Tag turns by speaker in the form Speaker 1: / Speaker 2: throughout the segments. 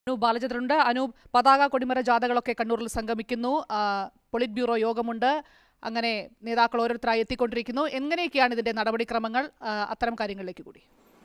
Speaker 1: അനൂപ് ബാലചന്ദ്രനുണ്ട് അനൂപ് പതാക കൊടിമര ജാഥകളൊക്കെ കണ്ണൂരിൽ സംഗമിക്കുന്നു ആ, പൊളിറ്റ് ബ്യൂറോ യോഗമുണ്ട് അങ്ങനെ നേതാക്കൾ ഓരോരുത്തരായി എത്തിക്കൊണ്ടിരിക്കുന്നു എങ്ങനെയൊക്കെയാണ് ഇതിന്റെ നടപടിക്രമങ്ങൾ ആ, അത്തരം കാര്യങ്ങളിലേക്ക് കൂടി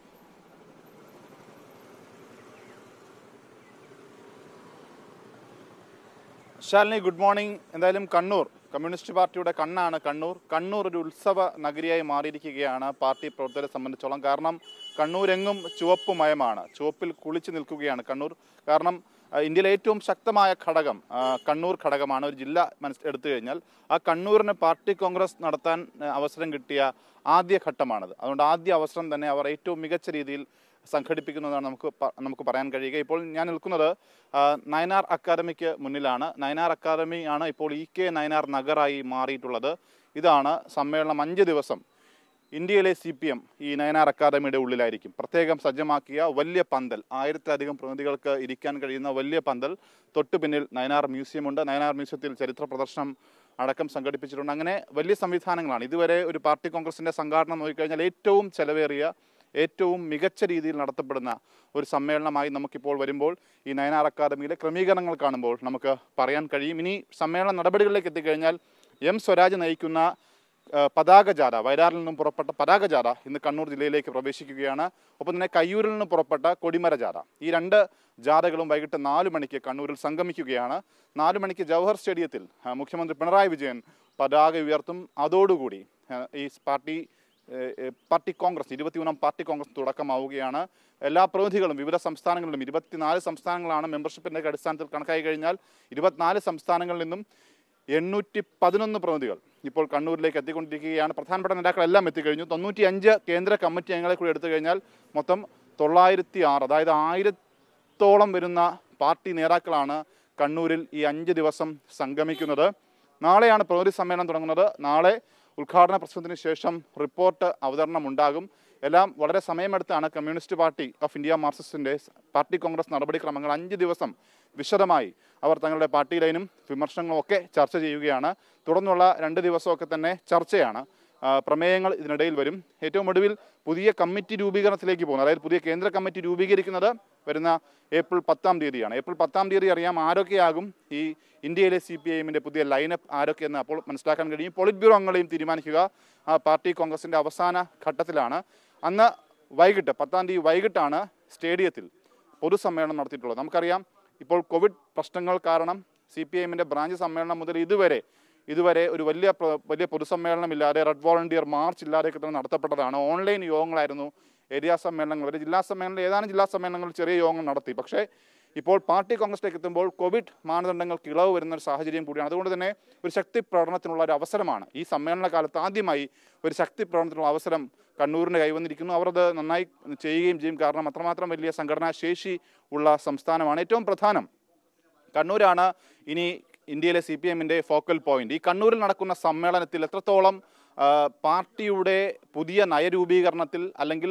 Speaker 2: ശാലിനി ഗുഡ് മോർണിംഗ് എന്തായാലും കണ്ണൂർ കമ്മ്യൂണിസ്റ്റ് പാർട്ടിയുടെ കണ്ണാണ് കണ്ണൂർ കണ്ണൂർ ഒരു ഉത്സവ നഗരിയായി മാറിയിരിക്കുകയാണ് പാർട്ടി പ്രവർത്തകരെ സംബന്ധിച്ചോളം കാരണം കണ്ണൂരെങ്ങും ചുവപ്പ് മയമാണ് ചുവപ്പിൽ കുളിച്ചു നിൽക്കുകയാണ് കണ്ണൂർ കാരണം ആ, ഇന്ത്യയിലെ ഏറ്റവും ശക്തമായ ഘടകം ആ, കണ്ണൂർ ഘടകമാണ് ഒരു ജില്ല മനസ് എടുത്തു കഴിഞ്ഞാൽ ആ കണ്ണൂരിന് പാർട്ടി കോൺഗ്രസ് നടത്താൻ ആ, അവസരം കിട്ടിയ ആദ്യ ഘട്ടമാണത് അതുകൊണ്ട് ആദ്യ അവസരം തന്നെ അവർ ഏറ്റവും മികച്ച രീതിയിൽ സംഘടിപ്പിക്കുന്നതാണ് നമുക്ക് പ- നമുക്ക് പറയാൻ കഴിയുക ഇപ്പോൾ ഞാൻ നിൽക്കുന്നത് ആ, നയനാർ അക്കാദമിക്ക് മുന്നിലാണ് നയനാർ അക്കാദമി ആണ് ഇപ്പോൾ ഇ കെ നയനാർ നഗറായി മാറിയിട്ടുള്ളത് ഇതാണ് സമ്മേളനം അഞ്ച് ദിവസം ഇന്ത്യയിലെ സി പി എം ഈ നയനാർ അക്കാദമിയുടെ ഉള്ളിലായിരിക്കും പ്രത്യേകം സജ്ജമാക്കിയ വലിയ പന്തൽ ആയിരത്തിലധികം പ്രതിനിധികൾക്ക് ഇരിക്കാൻ കഴിയുന്ന വലിയ പന്തൽ തൊട്ടു പിന്നിൽ നയനാർ മ്യൂസിയമുണ്ട് നയനാർ മ്യൂസിയത്തിൽ ചരിത്ര പ്രദർശനം അടക്കം സംഘടിപ്പിച്ചിട്ടുണ്ട് അങ്ങനെ വലിയ സംവിധാനങ്ങളാണ് ഇതുവരെ ഒരു പാർട്ടി കോൺഗ്രസിന്റെ സംഘാടനം നോക്കിക്കഴിഞ്ഞാൽ ഏറ്റവും ചെലവേറിയ ഏറ്റവും മികച്ച രീതിയിൽ നടത്തപ്പെടുന്ന ഒരു സമ്മേളനമായി നമുക്കിപ്പോൾ വരുമ്പോൾ ഈ നയനാർ അക്കാദമിയിലെ ക്രമീകരണങ്ങൾ കാണുമ്പോൾ നമുക്ക് പറയാൻ കഴിയും ഇനി സമ്മേളന നടപടികളിലേക്ക് എത്തിക്കഴിഞ്ഞാൽ എം സ്വരാജ് നയിക്കുന്ന ആ, പതാക ജാഥ വയലാറിൽ നിന്നും പുറപ്പെട്ട പതാക ജാഥ ഇന്ന് കണ്ണൂർ ജില്ലയിലേക്ക് പ്രവേശിക്കുകയാണ് ഒപ്പം തന്നെ കയ്യൂരിൽ നിന്ന് പുറപ്പെട്ട കൊടിമര ജാഥ ഈ രണ്ട് ജാഥകളും വൈകിട്ട് നാല് മണിക്ക് കണ്ണൂരിൽ സംഗമിക്കുകയാണ് നാല് മണിക്ക് ജവഹർ സ്റ്റേഡിയത്തിൽ ആ, മുഖ്യമന്ത്രി പിണറായി വിജയൻ പതാക ഉയർത്തും അതോടുകൂടി ആ, ഈ പാർട്ടി ഏഹ്, ഏഹ്, പാർട്ടി കോൺഗ്രസ് ഇരുപത്തിമൂന്നാം പാർട്ടി കോൺഗ്രസ് തുടക്കമാവുകയാണ് എല്ലാ പ്രതിനിധികളും വിവിധ സംസ്ഥാനങ്ങളിലും ഇരുപത്തിനാല് സംസ്ഥാനങ്ങളാണ് മെമ്പർഷിപ്പിന്റെ അടിസ്ഥാനത്തിൽ കണക്കായി കഴിഞ്ഞാൽ ഇരുപത്തിനാല് സംസ്ഥാനങ്ങളിൽ നിന്നും എണ്ണൂറ്റി പതിനൊന്ന് പ്രതിനിധികൾ ഇപ്പോൾ കണ്ണൂരിലേക്ക് എത്തിക്കൊണ്ടിരിക്കുകയാണ് പ്രധാനപ്പെട്ട നേതാക്കളെല്ലാം എത്തിക്കഴിഞ്ഞു തൊണ്ണൂറ്റി അഞ്ച് കേന്ദ്ര കമ്മിറ്റി അംഗങ്ങളെ കൂടി എടുത്തു കഴിഞ്ഞാൽ മൊത്തം തൊള്ളായിരത്തി ആറ് അതായത് ആയിരത്തോളം വരുന്ന പാർട്ടി നേതാക്കളാണ് കണ്ണൂരിൽ ഈ അഞ്ച് ദിവസം സംഗമിക്കുന്നത് നാളെയാണ് പ്രതിനിധി സമ്മേളനം തുടങ്ങുന്നത് നാളെ ഉദ്ഘാടന പ്രസംഗത്തിന് ശേഷം റിപ്പോർട്ട് അവതരണം ഉണ്ടാകും എല്ലാം വളരെ സമയമെടുത്താണ് കമ്മ്യൂണിസ്റ്റ് പാർട്ടി ഓഫ് ഇന്ത്യ മാർക്സിസ്റ്റിന്റെ പാർട്ടി കോൺഗ്രസ് നടപടിക്രമങ്ങൾ അഞ്ച് ദിവസം വിശദമായി അവർ തങ്ങളുടെ പാർട്ടി ലൈനും വിമർശനങ്ങളും ഒക്കെ ചർച്ച ചെയ്യുകയാണ് തുടർന്നുള്ള രണ്ട് ദിവസമൊക്കെ തന്നെ ചർച്ചയാണ് ആ, പ്രമേയങ്ങൾ ഇതിനിടയിൽ വരും ഏറ്റവും ഒടുവിൽ പുതിയ കമ്മിറ്റി രൂപീകരണത്തിലേക്ക് പോകുന്നത് അതായത് പുതിയ കേന്ദ്ര കമ്മിറ്റി രൂപീകരിക്കുന്നത് വരുന്ന ഏപ്രിൽ പത്താം തീയതിയാണ് ഏപ്രിൽ പത്താം തീയതി അറിയാം ആരൊക്കെയാകും ഈ ഇന്ത്യയിലെ സി പി ഐ എമ്മിൻ്റെ പുതിയ ലൈനപ്പ് ആരൊക്കെയെന്ന് അപ്പോൾ മനസ്സിലാക്കാൻ കഴിയും പോളിറ്റ് ബ്യൂറോ അംഗങ്ങളെയും തീരുമാനിക്കുക ആ പാർട്ടി കോൺഗ്രസിൻ്റെ അവസാന ഘട്ടത്തിലാണ് അന്ന് വൈകിട്ട് പത്താം തീയതി വൈകിട്ടാണ് സ്റ്റേഡിയത്തിൽ പൊതുസമ്മേളനം നടത്തിയിട്ടുള്ളത് നമുക്കറിയാം ഇപ്പോൾ കോവിഡ് പ്രശ്നങ്ങൾ കാരണം സി പി എമ്മിൻ്റെ ബ്രാഞ്ച് സമ്മേളനം മുതൽ ഇതുവരെ ഇതുവരെ ഒരു വലിയ പ്ര- വലിയ പൊതുസമ്മേളനം ഇല്ലാതെ റെഡ് വോളണ്ടിയർ മാർച്ച് ഇല്ലാതെയൊക്കെ തന്നെ നടത്തപ്പെട്ടതാണ് ഓൺലൈൻ യോഗങ്ങളായിരുന്നു ഏരിയ സമ്മേളനങ്ങൾ വരെ ജില്ലാ സമ്മേളനം ഏതാനും ജില്ലാ സമ്മേളനങ്ങളിൽ ചെറിയ യോഗങ്ങൾ നടത്തി പക്ഷേ ഇപ്പോൾ പാർട്ടി കോൺഗ്രസിലേക്ക് എത്തുമ്പോൾ കോവിഡ് മാനദണ്ഡങ്ങൾക്ക് ഇളവ് വരുന്ന ഒരു സാഹചര്യം കൂടിയാണ് അതുകൊണ്ട് തന്നെ ഒരു ശക്തി പ്രകടനത്തിനുള്ള ഒരു അവസരമാണ് ഈ സമ്മേളന കാലത്ത് ആദ്യമായി ഒരു ശക്തി പ്രകടനത്തിനുള്ള അവസരം കണ്ണൂരിന് കൈവന്നിരിക്കുന്നു അവർ അത് നന്നായി ചെയ്യുകയും ചെയ്യും കാരണം അത്രമാത്രം വലിയ സംഘടനാ ശേഷി ഉള്ള സംസ്ഥാനമാണ് ഏറ്റവും പ്രധാനം കണ്ണൂരാണ് ഇനി ഇന്ത്യയിലെ സി പി എമ്മിൻ്റെ ഫോക്കൽ പോയിന്റ് ഈ കണ്ണൂരിൽ നടക്കുന്ന സമ്മേളനത്തിൽ എത്രത്തോളം ആ, പാർട്ടിയുടെ പുതിയ നയരൂപീകരണത്തിൽ അല്ലെങ്കിൽ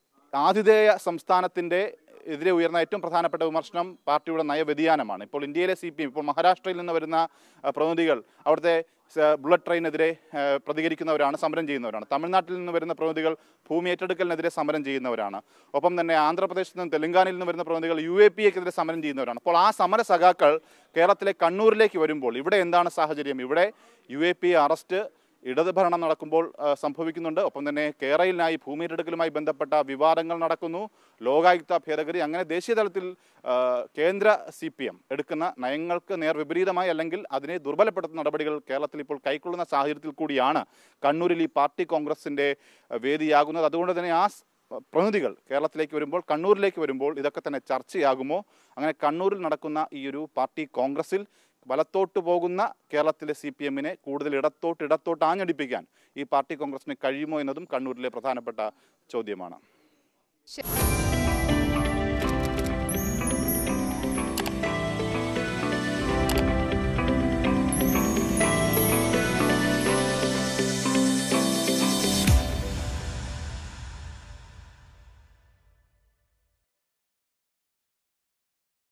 Speaker 2: ആതിഥേയ സംസ്ഥാനത്തിൻ്റെ എതിരെ ഉയർന്ന ഏറ്റവും പ്രധാനപ്പെട്ട വിമർശനം പാർട്ടിയുടെ നയവ്യതിയാനമാണ് ഇപ്പോൾ ഇന്ത്യയിലെ സി പി എം ഇപ്പോൾ മഹാരാഷ്ട്രയിൽ നിന്ന് വരുന്ന ആ, പ്രതിനിധികൾ അവിടുത്തെ സ- ബുള്ളറ്റ് ട്രെയിനെതിരെ ആ, പ്രതികരിക്കുന്നവരാണ് സമരം ചെയ്യുന്നവരാണ് തമിഴ്നാട്ടിൽ നിന്ന് വരുന്ന പ്രതിനിധികൾ ഭൂമി ഏറ്റെടുക്കലിനെതിരെ സമരം ചെയ്യുന്നവരാണ് ഒപ്പം തന്നെ ആന്ധ്രാപ്രദേശിൽ നിന്നും തെലങ്കാനയിൽ നിന്ന് വരുന്ന പ്രതിനിധികൾ യു എ പി എക്കെതിരെ സമരം ചെയ്യുന്നവരാണ് അപ്പോൾ ആ സമര സഖാക്കൾ കേരളത്തിലെ കണ്ണൂരിലേക്ക് വരുമ്പോൾ ഇവിടെ എന്താണ് സാഹചര്യം ഇവിടെ യു എ പി അറസ്റ്റ് ഇടത് ഭരണം നടക്കുമ്പോൾ ആ, സംഭവിക്കുന്നുണ്ട് ഒപ്പം തന്നെ കേരളയിലായി ഭൂമി ഏറ്റെടുക്കലുമായി ബന്ധപ്പെട്ട വിവാദങ്ങൾ നടക്കുന്നു ലോകായുക്ത ഭേദഗതി അങ്ങനെ ദേശീയ തലത്തിൽ ആ, കേന്ദ്ര സി പി എം എടുക്കുന്ന നയങ്ങൾക്ക് നേർ വിപരീതമായി അല്ലെങ്കിൽ അതിനെ ദുർബലപ്പെടുത്തുന്ന നടപടികൾ കേരളത്തിൽ ഇപ്പോൾ കൈക്കൊള്ളുന്ന സാഹചര്യത്തിൽ കൂടിയാണ് കണ്ണൂരിൽ ഈ പാർട്ടി കോൺഗ്രസിൻ്റെ ആ, വേദിയാകുന്നത് അതുകൊണ്ട് തന്നെ ആ സ്- പ്രതിനിധികൾ കേരളത്തിലേക്ക് വരുമ്പോൾ കണ്ണൂരിലേക്ക് വരുമ്പോൾ ഇതൊക്കെ തന്നെ ചർച്ചയാകുമോ അങ്ങനെ കണ്ണൂരിൽ നടക്കുന്ന ഈ ഒരു പാർട്ടി കോൺഗ്രസിൽ വലത്തോട്ട് പോകുന്ന കേരളത്തിലെ സി പി എമ്മിനെ കൂടുതൽ ഇടത്തോട്ട് ഇടത്തോട്ട് ആഞ്ഞടിപ്പിക്കാൻ ഈ പാർട്ടി കോൺഗ്രസിന് കഴിയുമോ എന്നതും കണ്ണൂരിലെ പ്രധാനപ്പെട്ട ചോദ്യമാണ്
Speaker 1: ശരി.